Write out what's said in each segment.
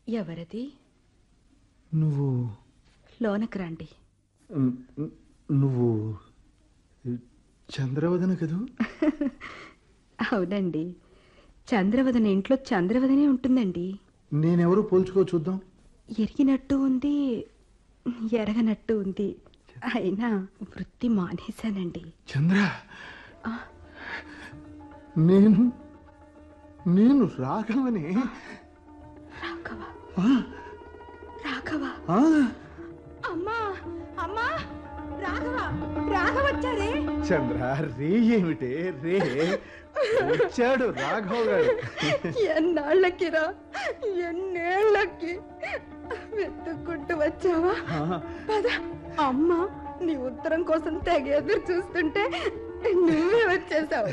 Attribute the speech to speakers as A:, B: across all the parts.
A: ఎవరది
B: నువ్వు
A: లోనకు రండి
B: ను- ను- నువ్వు చంద్రవదన కదూ
A: అవునండి చంద్రవదన ఇంట్లో చంద్రవదనే ఉంటుందండి
B: నేనెవరు పోల్చుకో చూద్దాం
A: ఎరిగినట్టు ఉంది ఎరగనట్టు ఉంది అయినా వృత్తి మానేశానండి
B: చంద్ర
A: ఆ.
B: నేను నేను రాఘవని
A: రాఘవ
B: ఆ,
A: రాఘవ
B: ఆ,
A: అమ్మా అమ్మా రాఘవ రాఘవ వచ్చారే
B: చంద్ర రే ఏమిటే రే వచ్చాడు రాఘవ్ గారు
A: ఎన్నాళ్ళకిరా ఎన్నేళ్ళకి వెతుక్కుంటూ వచ్చావా
B: ఆ,
A: పద అమ్మ నీ ఉత్తరం కోసం తెగ ఎదురు చూస్తుంటే నువ్వే వచ్చేసావు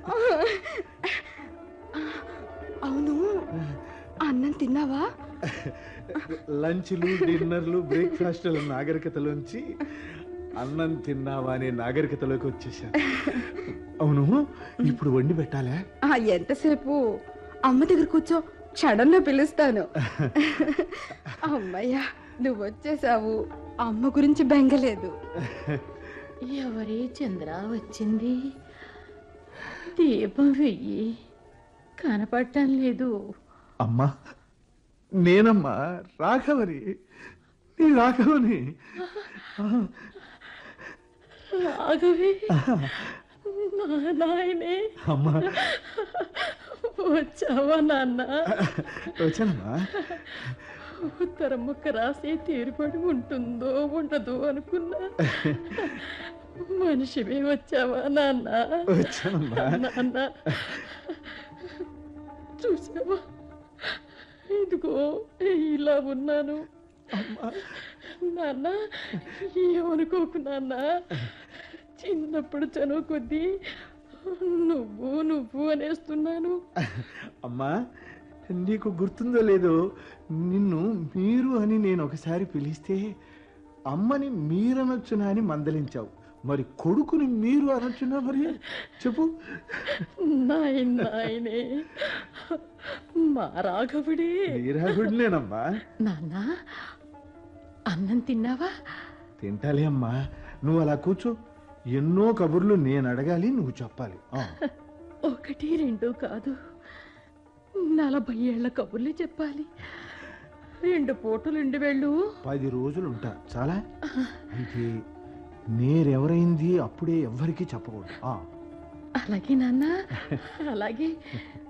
A: అవును అన్నం తిన్నావా
B: లంచ్లు డిన్నర్లు బ్రేక్ఫాస్ట్ల నాగరికతలోంచి అన్నం తిన్నావా అనే నాగరికతలోకి వచ్చేసాను అవును ఇప్పుడు వండి పెట్టాలా
A: ఆ ఎంతసేపు అమ్మ దగ్గర కూర్చో క్షణంలో పిలుస్తాను అమ్మయ్యా నువ్వు వచ్చేసావు అమ్మ గురించి బెంగలేదు
C: ఎవరి చంద్ర వచ్చింది దీపం వెయ్యి కనపడటం లేదు
B: అమ్మా నేనమ్మా రాఘవని నీ రాఘవని
C: రాఘవే నా నాయనే
B: అమ్మా
C: వచ్చావా నాన్న
B: వచ్చానమ్మా
C: ఉత్తరం ముక్క రాసి తీరుపడి ఉంటుందో ఉండదో అనుకున్నా మనిషివే వచ్చావా నాన్న
B: వచ్చానమ్మా
C: నాన్న చూసావా ఇదిగో ఇలా ఉన్నాను నాన్న ఏమనుకోకు నాన్న చిన్నప్పుడు చనువు కొద్దీ నువ్వు నువ్వు అనేస్తున్నాను
B: అమ్మా నీకు గుర్తుందో లేదో నిన్ను మీరు అని నేను ఒకసారి పిలిస్తే అమ్మని మీరనొచ్చునా అని మందలించావు మరి కొడుకుని మీరు అనొచ్చునా మరి చెప్పు
C: నాయన నాయనే మా రాఘవుడే
B: నీరాగుడినేనమ్మా
C: నాన్న అన్నం తిన్నావా
B: తింటాలే అమ్మా నువ్వు అలా కూర్చో ఎన్నో కబుర్లు నేను అడగాలి నువ్వు చెప్పాలి ఆ,
C: ఒకటి రెండు కాదు నలభై ఏళ్ల కబుర్లు చెప్పాలి రెండు పూటలు రెండు వేళ్ళు
B: పది రోజులు ఉంటా చాలా అయితే నేరెవరైంది అప్పుడే ఎవ్వరికీ చెప్పకూడదు ఆ,
C: అలాగే నాన్న అలాగే